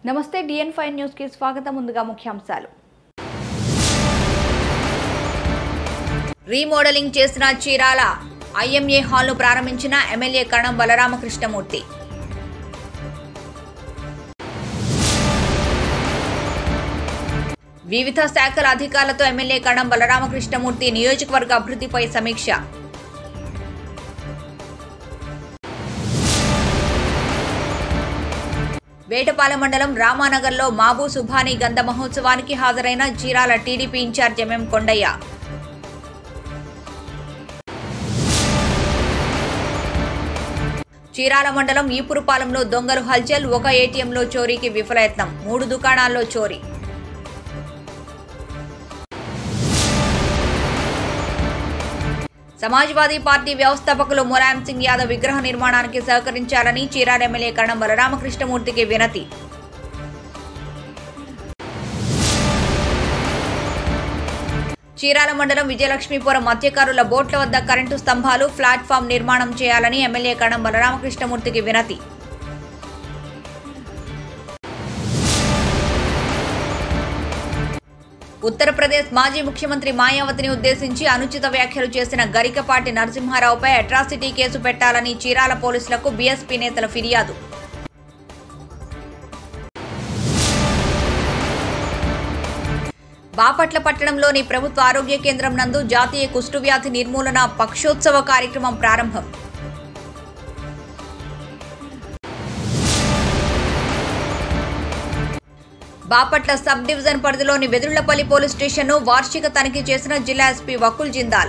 నమస్తే డిఎన్ five news కి స్వాగతం ముందుగా ముఖ్యాంశాలు రీమోడలింగ్ చేసిన చీరాల ఐఎంఏ హాల్ను ప్రారంభించిన ఎమ్మెల్యే కణం బలరామకృష్ణమూర్తి వివిధ శాఖల అధికారులతో ఎమ్మెల్యే కణం బలరామకృష్ణమూర్తి నియోజకవర్గ అభివృద్ధిపై సమీక్ష వేటపాలెం మండలం రామానగర్లో మాబూ సుభాని గంధ మహోత్సవానికి హాజరైన Chirala TDP incharge MM Kondaiah Chirala మండలం ఈపురుపాలెంలో దొంగలు హల్చల్ ఒక ఏటీఎంలో చోరీకి విఫలయత్నం మూడు దుకాణాల్లో చోరీ సమాజ్వాదీ పార్టీ వ్యవస్థాపకులు ములాయం సింగ్ యాదవ్ విగ్రహ నిర్మాణానికి సహకరించాలని చీరాల ఎమ్మెల్యే కణం బలరామకృష్ణమూర్తికి వినతి చీరాల మండలం విజయలక్ష్మీపురం మత్స్యకారుల బోట్ల వద్ద కరెంటు స్తంభాలు ప్లాట్ఫామ్ నిర్మాణం చేయాలని ఎమ్మెల్యే కణం బలరామకృష్ణమూర్తికి వినతి ఉత్తరప్రదేశ్ మాజీ ముఖ్యమంత్రి మాయావతిని ఉద్దేశించి అనుచిత వ్యాఖ్యలు చేసిన గరికపాటి నరసింహారావుపై అట్రాసిటీ కేసు పెట్టాలని చీరాల పోలీసులకు బీఎస్పీ నేతల ఫిర్యాదు బాపట్ల పట్టణంలోని ప్రభుత్వ ఆరోగ్య కేంద్రం నందు జాతీయ కుష్ఠవ్యాధి నిర్మూలన పక్షోత్సవ కార్యక్రమం ప్రారంభం బాపట్ల సబ్ డివిజన్ పరిధిలోని వెదుళ్లపల్లి పోలీస్ స్టేషన్ను వార్షిక తనిఖీ చేసిన జిల్లా SP Vakul Jindal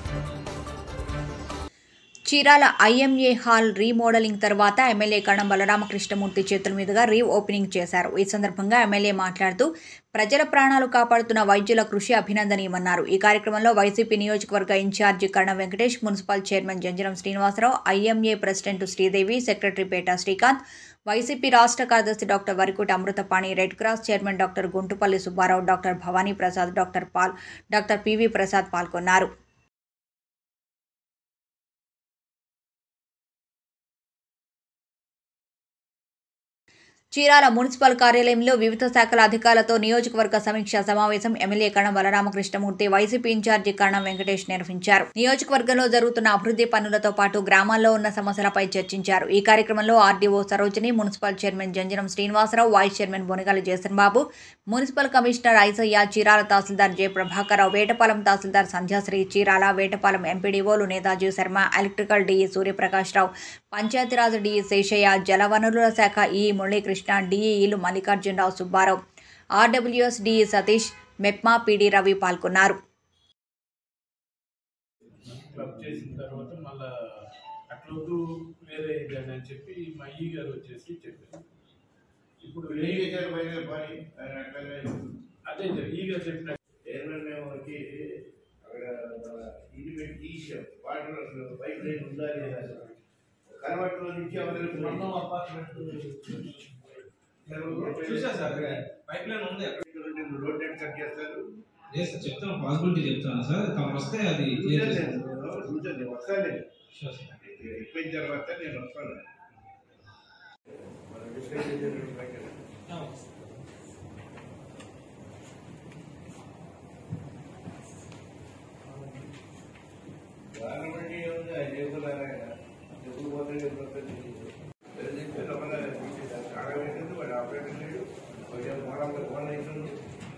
Chirala IMA hall remodelling తర్వాత ఎమ్మెల్యే కణం బలరామకృష్ణమూర్తి చేతుల మీదుగా రీ ఓపెనింగ్ చేశారు ఈ సందర్భంగా ఎమ్మెల్యే మాట్లాడుతూ ప్రజల ప్రాణాలు కాపాడుతున్న వైద్యుల కృషి అభినందనీయమన్నారు ఈ కార్యక్రమంలో వైసీపీ నియోజకవర్గ incharge Karanam Venkatesh municipal chairman Janjanam Srinivasarao IMA president Sridevi secretary Peta Srikanth YCP రాష్ట్ర కార్యదర్శి doctor Varikoti Amrutapani red cross chairman doctor Guntupalli Subbarao doctor Bhavani Prasad doctor Paul doctor PV Prasad పాల్గొన్నారు చీరాల మున్సిపల్ కార్యాలయంలో వివిధ శాఖల అధికారులతో నియోజకవర్గ సమీక్ష సమావేశం MLA Karanam Balaramakrishnamurthy YCP incharge Karanam Venkatesh నిర్వహించారు నియోజకవర్గంలో జరుగుతున్న అభివృద్ధి పనులతో పాటు గ్రామాల్లో ఉన్న సమస్యలపై చర్చించారు ఈ కార్యక్రమంలో RDO Sarojini municipal chairman Janjanam Srinivasarao vice chairman Bonagali Jayasan Babu municipal commissioner Isaiah Chirala తహసీల్దార్ జె ప్రభాకరరావు వేటపాలెం తహసీల్దార్ సంధ్యాశ్రీ చీరాల వేటపాలెం ఎంపీడీఓలు Netaji Sharma electrical DE Suryaprakashrao Panchayatraj DE Seshaiah జలవనరుల శాఖ ఈ మురళీకృష్ణ డిఈఈలు Mallikarjunarao Subbarao RWS DE Satish MEPMA PD Ravi పాల్గొన్నారు క్లబ్ చేసిన తర్వాత మళ్ళా అట్లొద్దు వేరే ఇదని అని చెప్పి మా ఈ గారు వచ్చేసి చెప్పారు ఇప్పుడు ఏం చేశారు బయట పని ఆయన అట్లనే అదే ఈ గారు చెప్పిన చైర్మన్ మేము వచ్చి అక్కడ మన ఇది పెట్టి తీసాం వాటర్ అసలు పైప్ లైన్ ఉందా లేదా కనబట్టులో నుంచి మొత్తం అపార్ట్మెంట్ చూసా సార్ పైప్ లైన్ ఉంది అక్కడ రోడ్ నెట్ కట్ చేస్తారు లేదు సార్ చెప్తాను పాసిబిలిటీ చెప్తాను సార్ తమరు వస్తే అది క్లియర్ చేస్తాను చూసాను చూసాను వస్తాను నేను Sure, sir. అయిపోయిన తర్వాత నేను వస్తాను మన విశ్లేషణ బయట దాన్ని బట్టి ఏముంది ఆయన ఎదుగులారా ఎదుగు పోతే ఎదుగుతుంది తెలిసి లోపల ఆగవేసింది వాడు ఆపరేటర్ లేడు కొంచెం మూలం ఫోన్ అవుతుంది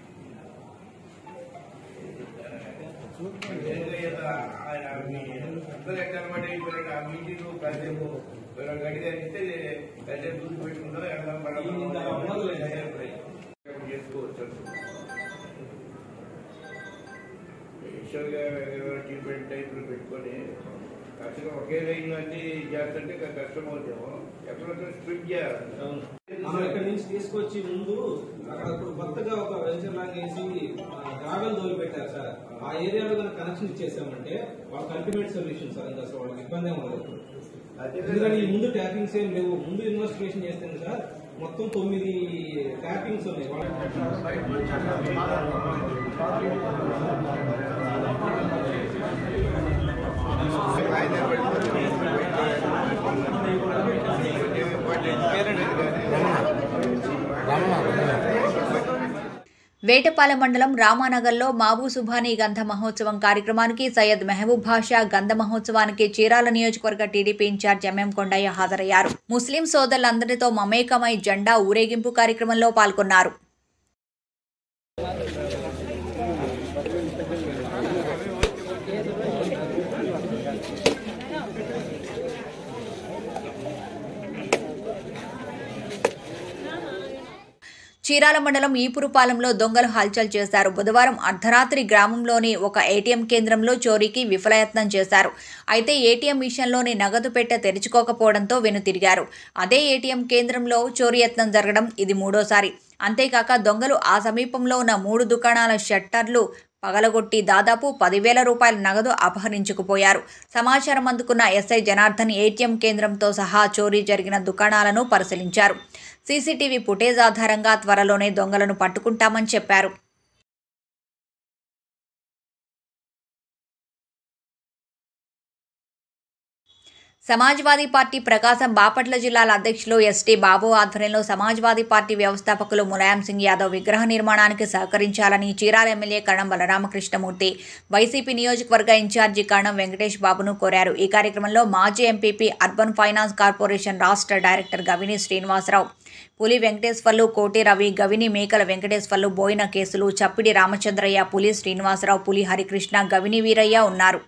ఆయన అందరూ ఎక్కడ పడి ఆ మీటింగ్ కాసేపు గడిగా ఇస్తే కాసేపు దూసి పెట్టుకుంటారు చేసుకోవచ్చు ఈశ్వర్గా ట్రీట్మెంట్ టైపులు పెట్టుకొని ఖచ్చితంగా ఒకే లైన్ అన్ని చేస్తుంటే ఇంకా కష్టం అవుతాము ఎక్కడొక్కడ స్ప్లిట్ చేయాలి మనం ఇక్కడ నుంచి తీసుకొచ్చి ముందు అక్కడ ఇప్పుడు కొత్తగా ఒక వెంచర్ లాగా వేసి గ్రావెల్ దోలు పెట్టారు సార్ ఆ ఏరియాలో కనుక కనెక్షన్ ఇచ్చేసామంటే వాళ్ళకి అల్టిమేట్ సొల్యూషన్ సార్ ఇంకా అసలు వాళ్ళకి ఇబ్బంది ఏం ఉండదు ఎందుకంటే ఈ ముందు ట్యాపింగ్స్ ఏం లేవు ముందు ఇన్వెస్టిగేషన్ చేస్తే సార్ మొత్తం తొమ్మిది ట్యాపింగ్స్ ఉన్నాయి ఆయన వేటపాలెం మండలం రామానగర్లో మాబూ సుభానీ గంధ మహోత్సవం కార్యక్రమానికి సయ్యద్ మెహబూబ్ భాషా గంధ మహోత్సవానికి చీరాల నియోజకవర్గ టీడీపీ ఇన్ఛార్జ్ ఎంఎం కొండయ్య హాజరయ్యారు ముస్లిం సోదరులందరితో మమేకమై జెండా ఊరేగింపు కార్యక్రమంలో పాల్గొన్నారు చీరాల మండలం ఈపురుపాలెంలో దొంగలు హల్చల్ చేశారు బుధవారం అర్ధరాత్రి గ్రామంలోని ఒక ఏటీఎం కేంద్రంలో చోరీకి విఫలయత్నం చేశారు అయితే ఏటీఎం మిషన్లోని నగదు పెట్టె తెరుచుకోకపోవడంతో వెనుతిరిగారు అదే ఏటీఎం కేంద్రంలో చోరీ యత్నం జరగడం ఇది మూడోసారి అంతేకాక దొంగలు ఆ సమీపంలో ఉన్న మూడు దుకాణాల షట్టర్లు పగలగొట్టి దాదాపు పదివేల రూపాయల నగదు అపహరించుకుపోయారు సమాచారం అందుకున్న ఎస్ఐ జనార్దన్ ఏటీఎం కేంద్రంతో సహా చోరీ జరిగిన దుకాణాలను పరిశీలించారు సీసీటీవీ ఫుటేజ్ ఆధారంగా త్వరలోనే దొంగలను పట్టుకుంటామని చెప్పారు సమాజ్వాదీ పార్టీ ప్రకాశం బాపట్ల జిల్లాల అధ్యక్షులు ఎస్టీ బాబు ఆధ్వర్యంలో సమాజ్వాదీ పార్టీ వ్యవస్థాపకులు ములాయం సింగ్ యాదవ్ విగ్రహ నిర్మాణానికి సహకరించాలని చీరాల ఎమ్మెల్యే కణం బలరామకృష్ణమూర్తి వైసీపీ నియోజకవర్గ ఇన్ఛార్జి కణం వెంకటేష్ బాబును కోరారు ఈ కార్యక్రమంలో మాజీ ఎంపీపీ అర్బన్ ఫైనాన్స్ కార్పొరేషన్ రాష్ట్ర డైరెక్టర్ గవిని శ్రీనివాసరావు పులి వెంకటేశ్వర్లు కోటి రవి గవిని మేకల వెంకటేశ్వర్లు బోయిన కేసులు చప్పిడి రామచంద్రయ్య పులి శ్రీనివాసరావు పులి హరికృష్ణ గవిని వీరయ్య ఉన్నారు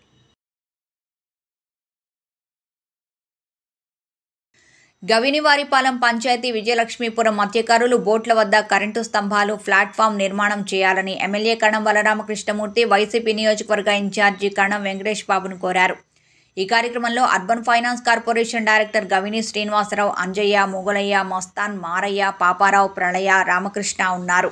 గవినివారిపాలెం పంచాయతీ విజయలక్ష్మీపురం మత్స్యకారులు బోట్ల వద్ద కరెంటు స్తంభాలు ప్లాట్ఫామ్ నిర్మాణం చేయాలని ఎమ్మెల్యే కణం బలరామకృష్ణమూర్తి వైసీపీ నియోజకవర్గ ఇన్ఛార్జి కణం వెంకటేష్ బాబును కోరారు ఈ కార్యక్రమంలో urban finance corporation director Gavini Srinivasarao Anjaiah Mogalaiah Mastan Maraiah Paparao Pralaya Ramakrishna ఉన్నారు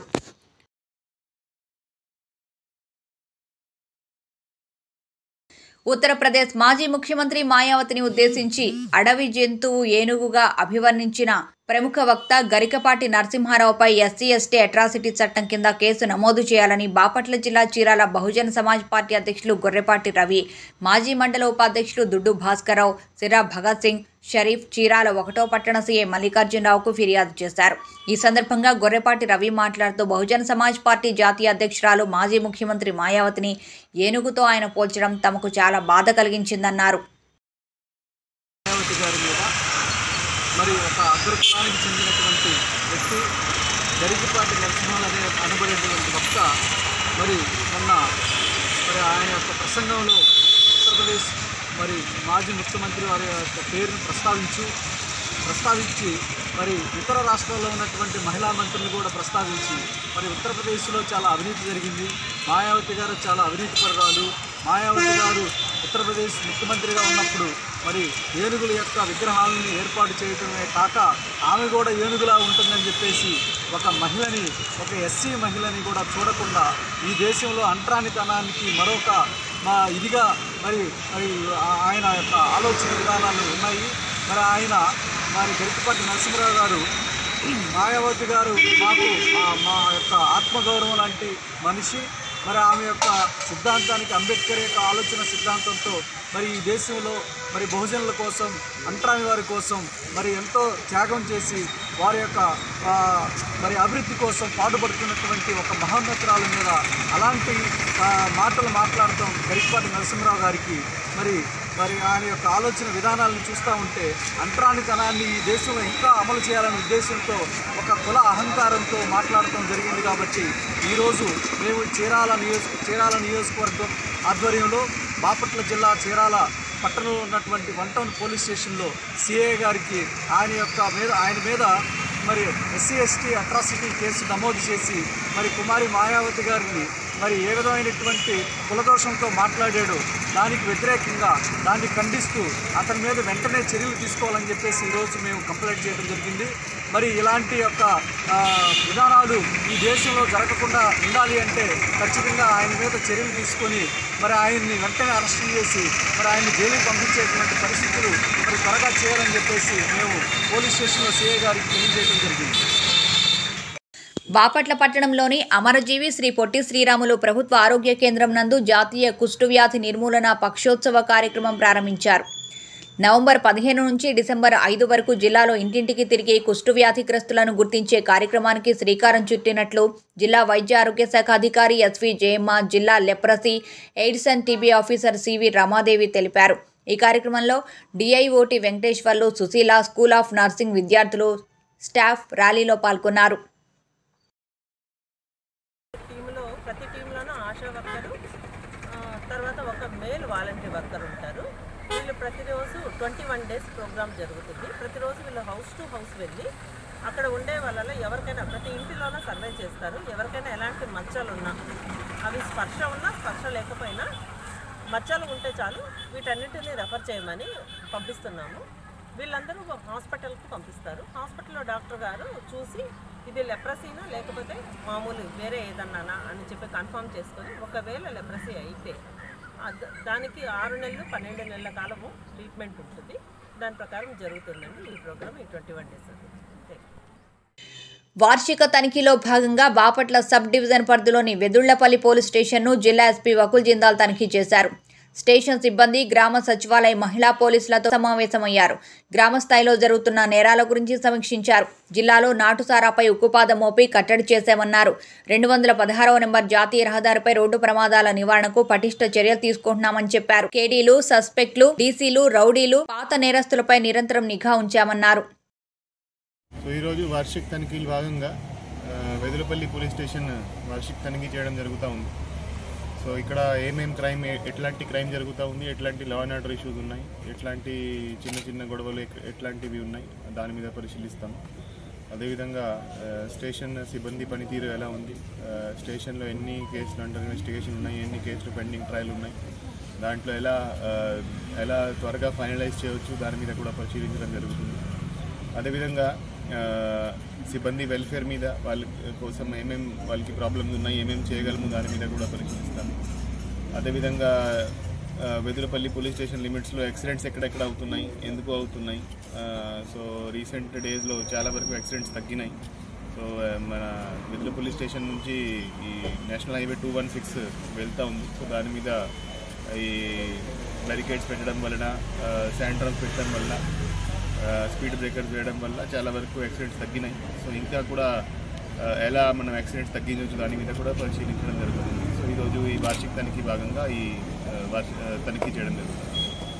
ఉత్తరప్రదేశ్ మాజీ ముఖ్యమంత్రి మాయావతిని ఉద్దేశించి అడవి జంతువు ఏనుగుగా అభివర్ణించిన ప్రముఖ వక్త గరికపాటి నరసింహారావుపై ఎస్సీ ఎస్టీ అట్రాసిటీ చట్టం కింద కేసు నమోదు చేయాలని బాపట్ల జిల్లా చీరాల బహుజన సమాజ్ పార్టీ అధ్యక్షులు గొర్రెపాటి రవి మాజీ మండల ఉపాధ్యక్షులు దుడ్డు భాస్కరరావు సిరా భగత్ సింగ్ షరీఫ్ చీరాల ఒకటో పట్టణ సీఐ మల్లికార్జునరావుకు ఫిర్యాదు చేశారు ఈ సందర్భంగా గొర్రెపాటి రవి మాట్లాడుతూ బహుజన సమాజ్ పార్టీ జాతీయ అధ్యక్షురాలు మాజీ ముఖ్యమంత్రి మాయావతిని ఏనుగుతో ఆయన పోల్చడం తమకు చాలా బాధ కలిగించిందన్నారు మాయావతి గారి మీద మరి ఒక అగ్రకులానికి చెందినటువంటి వ్యక్తి గరికిపాటి నరసింహన్ అనే అనబడేటువంటి వక్త మరి మొన్న మరి ఆయన యొక్క ప్రసంగంలో ఉత్తరప్రదేశ్ మరి మాజీ ముఖ్యమంత్రి వారి యొక్క పేరును ప్రస్తావించు ప్రస్తావించి మరి ఇతర రాష్ట్రాల్లో ఉన్నటువంటి మహిళా మంత్రులు కూడా ప్రస్తావించి మరి ఉత్తరప్రదేశ్లో చాలా అవినీతి జరిగింది మాయావతి గారు చాలా అవినీతి పరురాలు మాయావతి గారు ఉత్తరప్రదేశ్ ముఖ్యమంత్రిగా ఉన్నప్పుడు మరి ఏనుగుల యొక్క విగ్రహాలను ఏర్పాటు చేయడమే కాక ఆమె కూడా ఏనుగులా ఉంటుందని చెప్పేసి ఒక మహిళని ఒక ఎస్సీ మహిళని కూడా చూడకుండా ఈ దేశంలో అంటరానితనానికి మరొక మా ఇదిగా మరి మరి ఆ- ఆయన యొక్క ఆలోచన విధానాలు ఉన్నాయి మరి ఆయన మరి గరికపాటి నరసింహరావు గారు మాయావతి గారు మాకు ఆ మా యొక్క ఆత్మగౌరవం లాంటి మనిషి మరి ఆమె యొక్క సిద్ధాంతానికి అంబేద్కర్ యొక్క ఆలోచన సిద్ధాంతంతో మరి ఈ దేశంలో మరి బహుజనుల కోసం అంటరాని వారి కోసం మరి ఎంతో త్యాగం చేసి వారి యొక్క ఆ, మరి అభివృద్ధి కోసం పాటుపడుతున్నటువంటి ఒక మహోన్నతురాల మీద అలాంటి ఆ, మాటలు మాట్లాడటం గరికపాటి నరసింహరావు గారికి మరి మరి ఆయన యొక్క ఆలోచన విధానాలను చూస్తూ ఉంటే అంటరానితనాన్ని ఈ దేశంలో ఇంకా అమలు చేయాలనే ఉద్దేశంతో ఒక కుల అహంకారంతో మాట్లాడటం జరిగింది కాబట్టి ఈరోజు మేము చీరాల నియోజక చీరాల నియోజకవర్గం ఆధ్వర్యంలో బాపట్ల జిల్లా చీరాల పట్టణంలో ఉన్నటువంటి వన్ టౌన్ పోలీస్ స్టేషన్లో సిఐ గారికి ఆయన యొక్క మీద ఆయన మీద మరి ఎస్సీ ఎస్టీ అట్రాసిటీ కేసు నమోదు చేసి మరి కుమారి మాయావతి గారిని మరి ఏ విధమైనటువంటి కులదోషంతో మాట్లాడాడు దానికి వ్యతిరేకంగా దాన్ని ఖండిస్తూ అతని మీద వెంటనే చర్యలు తీసుకోవాలని చెప్పేసి ఈరోజు మేము కంప్లైంట్ చేయడం జరిగింది మరి ఇలాంటి యొక్క ఆ, విధానాలు ఈ దేశంలో జరగకుండా ఉండాలి అంటే ఖచ్చితంగా ఆయన మీద చర్యలు తీసుకొని మరి ఆయన్ని వెంటనే అరెస్ట్ చేసి మరి ఆయన్ని జైలుకి పంపించేటువంటి పరిస్థితులు మరి త్వరగా చేయాలని చెప్పేసి మేము పోలీస్ స్టేషన్లో సిఐ గారికి తెలియజేయడం జరిగింది బాపట్ల పట్టణంలోని అమరజీవి శ్రీ పొట్టి శ్రీరాములు ప్రభుత్వ ఆరోగ్య కేంద్రం నందు జాతీయ కుష్టు వ్యాధి నిర్మూలన పక్షోత్సవ కార్యక్రమం ప్రారంభించారు నవంబర్ పదిహేను నుంచి డిసెంబర్ ఐదు వరకు జిల్లాలో ఇంటింటికి తిరిగి కుష్టు వ్యాధిగ్రస్తులను గుర్తించే కార్యక్రమానికి శ్రీకారం చుట్టినట్లు జిల్లా వైద్య ఆరోగ్య శాఖ అధికారి ఎస్వి జయమ్మ జిల్లా leprosy AIDS and TB officer CV Ramadevi తెలిపారు ఈ కార్యక్రమంలో DIOT Venkateswarlu Susheela school of nursing విద్యార్థులు స్టాఫ్ ర్యాలీలో పాల్గొన్నారు టీంలో ప్రతి టీంలోనూ ఆశా వర్కరు ఆ, తర్వాత ఒక మేల్ వాలంటీర్ వర్కర్ ఉంటారు వీళ్ళు ప్రతిరోజు ట్వంటీ వన్ డేస్ ప్రోగ్రామ్ జరుగుతుంది ప్రతిరోజు వీళ్ళు హౌస్ టు హౌస్ వెళ్ళి అక్కడ ఉండే వాళ్ళలో ఎవరికైనా ప్రతి ఇంటిలోనూ సర్వే చేస్తారు ఎవరికైనా ఎలాంటి మచ్చలు ఉన్నా అవి స్పర్శ ఉన్నా స్పర్శ లేకపోయినా మచ్చలు ఉంటే చాలు వీటన్నిటిని రెఫర్ చేయమని పంపిస్తున్నాము వీళ్ళందరూ హాస్పిటల్కి పంపిస్తారు హాస్పిటల్లో డాక్టర్ గారు చూసి ఇది లెప్రసీనా లేకపోతే మామూలు వేరే ఏదన్నానా అని చెప్పి కన్ఫర్మ్ చేసుకొని ఒకవేళ లెప్రసీ అయితే అద- దానికి ఆరు నెలలు పన్నెండు నెలల కాలము ట్రీట్మెంట్ ఉంటుంది దాని ప్రకారం జరుగుతుందండి ఈ ప్రోగ్రామ్ ఈ twenty one days thank you వార్షిక తనిఖీలో భాగంగా బాపట్ల సబ్ డివిజన్ పరిధిలోని వెదుళ్లపల్లి పోలీస్ స్టేషన్ను జిల్లా ఎస్పీ వకుల్ జిందాల్ తనిఖీ చేశారు స్టేషన్ సిబ్బంది గ్రామ సచివాలయ మహిళా పోలీసులతో సమావేశమయ్యారు గ్రామ స్థాయిలో జరుగుతున్న నేరాల గురించి సమీక్షించారు జిల్లాలో నాటుసారాపై ఉక్కుపాదం మోపి కట్టడి చేశామన్నారు రెండు వందల పదహారవ నెంబర్ జాతీయ రహదారిపై రోడ్డు ప్రమాదాల నివారణకు పటిష్ట చర్యలు తీసుకుంటున్నామని చెప్పారు కేడీలు సస్పెక్ట్లు డీసీలు రౌడీలు పాత నేరస్తులపై నిరంతరం నిఘా ఉంచామన్నారు సో ఈరోజు వార్షిక తనిఖీల భాగంగా ఆ, వెదులపల్లి పోలీస్ స్టేషన్ వార్షిక తనిఖీ చేయడం జరుగుతూ ఉంది సో ఇక్కడ ఏమేం క్రైమ్ ఏ- ఎట్లాంటి క్రైమ్ జరుగుతూ ఉంది ఎట్లాంటి లా అండ్ ఆర్డర్ ఇష్యూస్ ఉన్నాయి ఎట్లాంటి చిన్న చిన్న గొడవలు ఎక్- ఎట్లాంటివి ఉన్నాయి దాని మీద పరిశీలిస్తాం అదేవిధంగా ఆ, స్టేషన్ సిబ్బంది పనితీరు ఎలా ఉంది ఆ, స్టేషన్లో ఎన్ని కేసులు అండర్ ఇన్వెస్టిగేషన్ ఉన్నాయి ఎన్ని కేసులు పెండింగ్ ట్రయల్ ఉన్నాయి దాంట్లో ఎలా ఆ, ఎలా త్వరగా ఫైనలైజ్ చేయవచ్చు దాని మీద కూడా పరిశీలించడం జరుగుతుంది అదేవిధంగా ఆ, సిబ్బంది వెల్ఫేర్ మీద వాళ్ళ కోసం ఏమేం వాళ్ళకి ప్రాబ్లమ్స్ ఉన్నాయి ఏమేం చేయగలము దాని మీద కూడా పరిశీలిస్తాము అదేవిధంగా ఆ, వెదులపల్లి పోలీస్ స్టేషన్ లిమిట్స్లో యాక్సిడెంట్స్ ఎక్కడెక్కడ అవుతున్నాయి ఎందుకు అవుతున్నాయి ఆ, సో రీసెంట్ డేస్లో చాలా వరకు యాక్సిడెంట్స్ తగ్గినాయి సో ఆ, మన వెదులపల్లి స్టేషన్ నుంచి ఈ national highway two one six వెళ్తూ ఉంది సో దాని మీద ఈ బ్యారికేడ్స్ పెట్టడం వలన శాండ్ ట్రమ్స్ పెట్టడం వల్ల స్పీడ్ బ్రేకర్స్ వేయడం వల్ల చాలా వరకు యాక్సిడెంట్స్ తగ్గినాయి సో ఇంకా కూడా ఆ, ఎలా మనం యాక్సిడెంట్స్ తగ్గించవచ్చు దాని మీద కూడా పరిశీలించడం జరుగుతుంది సో ఈరోజు ఈ వార్షిక తనిఖీ భాగంగా ఈ ఆ, వార్షిక ఆ, తనిఖీ చేయడం జరుగుతుంది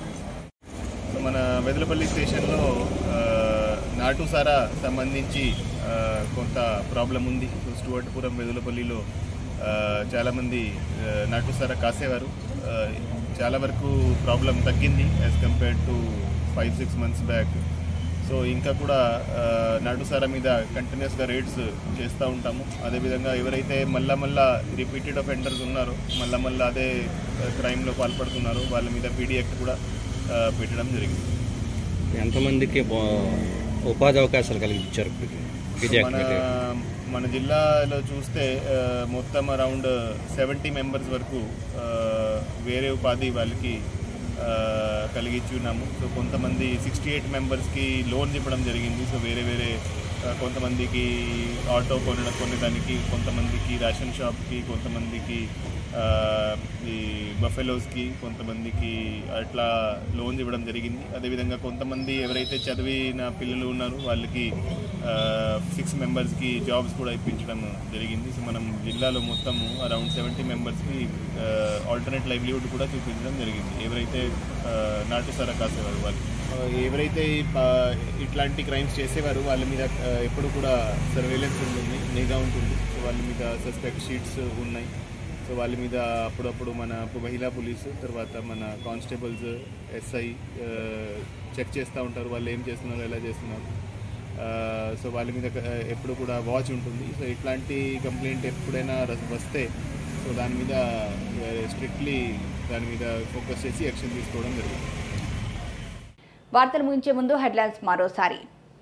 సో మన వెదలపల్లి స్టేషన్లో ఆ, నాటుసారా సంబంధించి ఆ, కొంత ప్రాబ్లం ఉంది సో స్టువర్ట్పురం వెదులపల్లిలో ఆ, చాలామంది ఆ, నాటుసారా కాసేవారు ఆ, చాలా వరకు ప్రాబ్లం తగ్గింది as compared to five six months back so ఇంకా కూడా ఆ, నాటుసారా మీద కంటిన్యూస్గా రేట్స్ చేస్తూ ఉంటాము అదేవిధంగా ఎవరైతే మళ్ళా మళ్ళా రిపీటెడ్ అఫెండర్స్ ఉన్నారో మళ్ళా మళ్ళా అదే క్రైమ్లో పాల్పడుతున్నారో వాళ్ళ మీద పీడీ యాక్ట్ కూడా ఆ, పెట్టడం జరిగింది ఎంతమందికి బా- ఉపాధి అవకాశాలు కలిగించారు ఇప్పటికి ఇది మన యాక్టివిటీ మన జిల్లాలో చూస్తే ఆ, మొత్తం అరౌండ్ సెవెంటీ మెంబర్స్ వరకు ఆ, వేరే ఉపాధి వాళ్ళకి ఆ, కలిగించి ఉన్నాము సో కొంతమంది సిక్స్టీ ఎయిట్ మెంబర్స్కి లోన్స్ ఇవ్వడం జరిగింది సో వేరే వేరే ఆ, కొంతమందికి ఆటో కొనడం కొనేదానికి కొంతమందికి రేషన్ షాప్కి కొంతమందికి ఆ, ఈ బఫెలోస్కి కొంతమందికి అట్లా లోన్స్ ఇవ్వడం జరిగింది అదేవిధంగా కొంతమంది ఎవరైతే చదివిన పిల్లలు ఉన్నారో వాళ్ళకి సిక్స్ మెంబర్స్కి జాబ్స్ కూడా ఇప్పించడం జరిగింది సో మనం జిల్లాలో మొత్తము అరౌండ్ సెవెంటీ మెంబర్స్కి ఆల్టర్నేట్ లైవ్లీహుడ్ కూడా చూపించడం జరిగింది ఎవరైతే ఆ, నాటు సర కాసేవారు వాళ్ళు ఆ, ఎవరైతే ఈ ప- ఇట్లాంటి క్రైమ్స్ చేసేవారు వాళ్ళ మీద ఆ, ఎప్పుడు కూడా సర్వేలెన్స్ ఉంటుంది నిఘా ఉంటుంది సో వాళ్ళ మీద సస్పెక్ట్ షీట్స్ ఉన్నాయి సో వాళ్ళ మీద అప్పుడప్పుడు మన మహిళా పోలీసు తర్వాత మన కానిస్టేబుల్స్ ఎస్ఐ చెక్ చేస్తూ ఉంటారు వాళ్ళు ఏం చేస్తున్నారు ఎలా చేస్తున్నారు ఆ, సో వాళ్ళ మీద ఆ, ఎప్పుడు కూడా వాచ్ ఉంటుంది సో ఇట్లాంటి కంప్లైంట్ ఎప్పుడైనా ర- వస్తే సో దాని మీద స్ట్రిక్ట్లీ దాని మీద ఫోకస్ చేసి యాక్షన్ తీసుకోవడం జరుగుతుంది వార్తలు ముగించే ముందు హెడ్లైన్స్ మరోసారి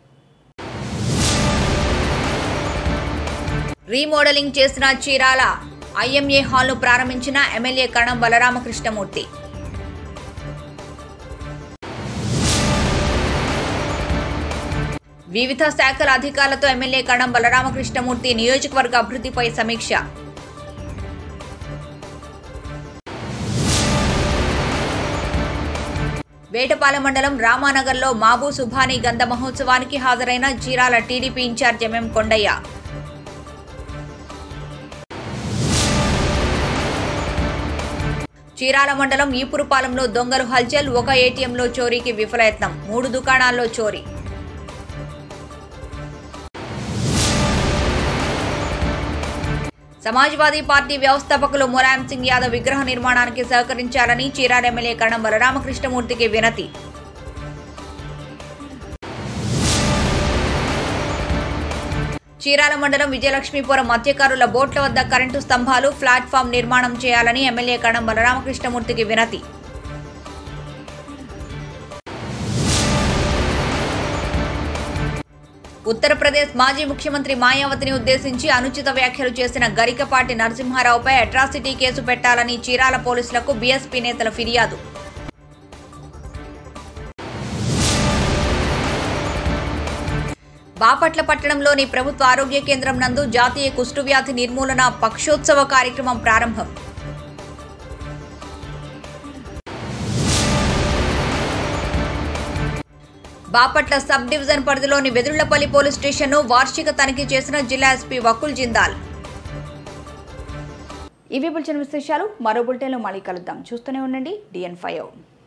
రీమోడలింగ్ చేసిన చీరాల ఐఎంఏ హాల్ను ప్రారంభించిన ఎమ్మెల్యే కణం బలరామకృష్ణమూర్తి వివిధ శాఖల అధికారులతో ఎమ్మెల్యే కణం బలరామకృష్ణమూర్తి నియోజకవర్గ అభివృద్ధిపై సమీక్ష వేటపాలెం మండలం రామానగర్లో మాబూ సుభాని గంధ మహోత్సవానికి హాజరైన Chirala TDP incharge MM Kondaiah Chirala మండలం ఈపురుపాలెంలో దొంగలు హల్చల్ ఒక ఏటీఎంలో చోరీకి విఫలయత్నం మూడు దుకాణాల్లో చోరీ సమాజ్వాదీ పార్టీ వ్యవస్థాపకులు ములాయం సింగ్ యాదవ్ విగ్రహ నిర్మాణానికి సహకరించాలని చీరాల ఎమ్మెల్యే కణం బలరామకృష్ణమూర్తికి వినతి చీరాల మండలం విజయలక్ష్మీపురం మత్స్యకారుల బోట్ల వద్ద కరెంటు స్తంభాలు ప్లాట్ఫామ్ నిర్మాణం చేయాలని ఎమ్మెల్యే కణం బలరామకృష్ణమూర్తికి వినతి ఉత్తరప్రదేశ్ మాజీ ముఖ్యమంత్రి మాయావతిని ఉద్దేశించి అనుచిత వ్యాఖ్యలు చేసిన గరికపాటి నరసింహారావుపై అట్రాసిటీ కేసు పెట్టాలని చీరాల పోలీసులకు బీఎస్పీ నేతల ఫిర్యాదు బాపట్ల పట్టణంలోని ప్రభుత్వ ఆరోగ్య కేంద్రం నందు జాతీయ కుష్ఠవ్యాధి నిర్మూలన పక్షోత్సవ కార్యక్రమం ప్రారంభం బాపట్ల సబ్ డివిజన్ పరిధిలోని వెదుళ్లపల్లి పోలీస్ స్టేషన్ను వార్షిక తనిఖీ చేసిన జిల్లా ఎస్పీ వకుల్ జిందాల్ ఇవి బులెటిన్ విశేషాలు మరో బులెటిన్లో మళ్ళీ కలుద్దాం చూస్తూనే ఉండండి డిఎన్ ఫైవ్